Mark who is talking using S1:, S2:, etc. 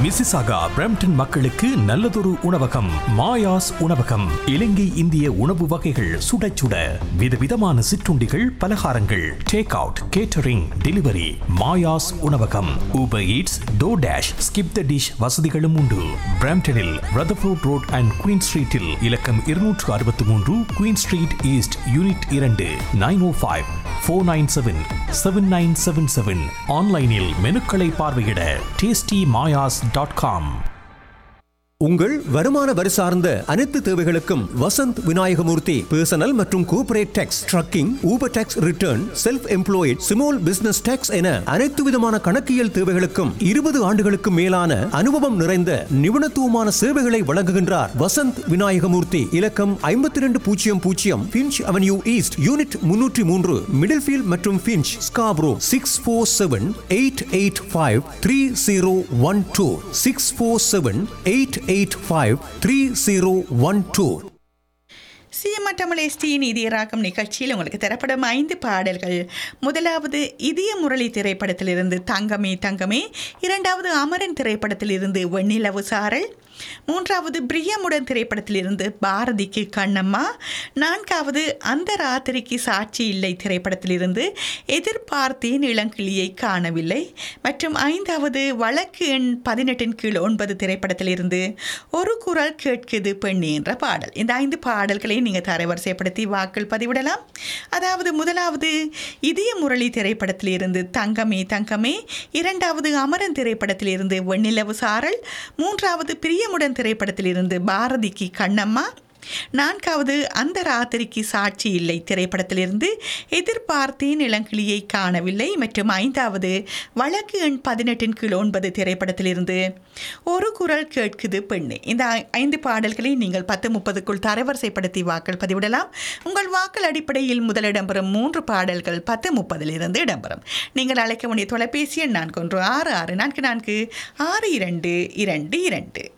S1: Mississauga Brampton மக்களுக்கு நல்லதொரு உணவகம் மாயாஸ் உணவகம் இலங்கை இந்திய உணவு வகைகள் சுட சுட விதவிதமான சிற்றுண்டிகள் பலகாரங்கள் take out catering delivery Maya's உணவகம் Uber Eats DoorDash skip the dish வசதிகளும் உண்டு பிரம்டனில் ரதர்ஃபோர்ட் ரோட் அண்ட் குயின் ஸ்ட்ரீட்டில் இலக்கம் இருநூற்று அறுபத்தி மூன்று குயின் ஸ்ட்ரீட் ஈஸ்ட் யூனிட் இரண்டு nine O five four nine seven seven nine seven seven ஆன்லைனில் மெனுக்களை பார்வையிட டேஸ்டி மாயாஸ் டாட் காம்
S2: உங்கள் வருமான வரி சார்ந்த அனைத்து தேவைகளுக்கும் வசந்த் விநாயகமூர்த்தி பர்சனல் மற்றும் corporate tax trucking Uber tax return self employed small business tax என அனைத்து விதமான கணக்கியல் தேவைகளுக்கும் இருபது ஆண்டுகளுக்கு மேலான அனுபவம் நிறைந்த நிபுணத்துவமான சேவைகளை வழங்குகின்றார் வசந்த் விநாயகமூர்த்தி இலக்கம் ஐம்பத்தி ரெண்டு பூஜ்ஜியம் பூஜ்ஜியம் பிஞ்ச் அவென்யூ ஈஸ்ட் யூனிட் முன்னூற்றி மூன்று மிடில்ஃபீல்ட் மற்றும் Finch Scarborough six four seven eight eight five three zero one two six four seven eight eight five three zero one two
S3: CMR Tamil எஸ்டியின் இதயராகம் நிகழ்ச்சியில் உங்களுக்கு தரப்படும் ஐந்து பாடல்கள் முதலாவது இதய முரளி திரைப்படத்திலிருந்து தங்கமே தங்கமே இரண்டாவது அமரன் திரைப்படத்திலிருந்து வெண்ணிலவு சாரல் மூன்றாவது பிரியமுடன் திரைப்படத்திலிருந்து பாரதிக்கு கண்ணம்மா நான்காவது அந்த ராத்திரிக்கு சாட்சி இல்லை திரைப்படத்திலிருந்து எதிர்பார்த்தேன் இளங்கிளியை காணவில்லை மற்றும் ஐந்தாவது வழக்கு எண் பதினெட்டின் கீழ் ஒன்பது திரைப்படத்திலிருந்து ஒரு குரல் கேட்குது பெண்ணு என்ற பாடல் இந்த ஐந்து பாடல்களை நீங்கள் தரவரிசைப்படுத்தி வாக்கள் பதிவிடலாம் அதாவது முதலாவது இதய முரளி திரைப்படத்திலிருந்து தங்கமே தங்கமே இரண்டாவது அமரன் திரைப்படத்திலிருந்து வெண்ணிலவு சாரல் மூன்றாவது பிரியமுடன் திரைப்படத்திலிருந்து பாரதிக்கு கண்ணம்மா நான்காவது அந்த ராத்திரிக்கு சாட்சி இல்லை திரைப்படத்திலிருந்து எதிர்பார்த்தேன் இளங்கிளியை காணவில்லை மற்றும் ஐந்தாவது வழக்கு எண் பதினெட்டின் கீழ் ஒன்பது திரைப்படத்திலிருந்து ஒரு குரல் கேட்குது பெண்ணு இந்த ஐ- ஐந்து பாடல்களை நீங்கள் பத்து முப்பதுக்குள் தரவரிசைப்படுத்தி வாக்கள் பதிவிடலாம் உங்கள் வாக்கள் அடிப்படையில் முதல் இடம்பெறும் மூன்று பாடல்கள் பத்து முப்பதிலிருந்து இடம்பெறும் நீங்கள் அழைக்க வேண்டிய தொலைபேசி எண் நான்கு ஒன்று ஆறு ஆறு நான்கு நான்கு ஆறு இரண்டு இரண்டு இரண்டு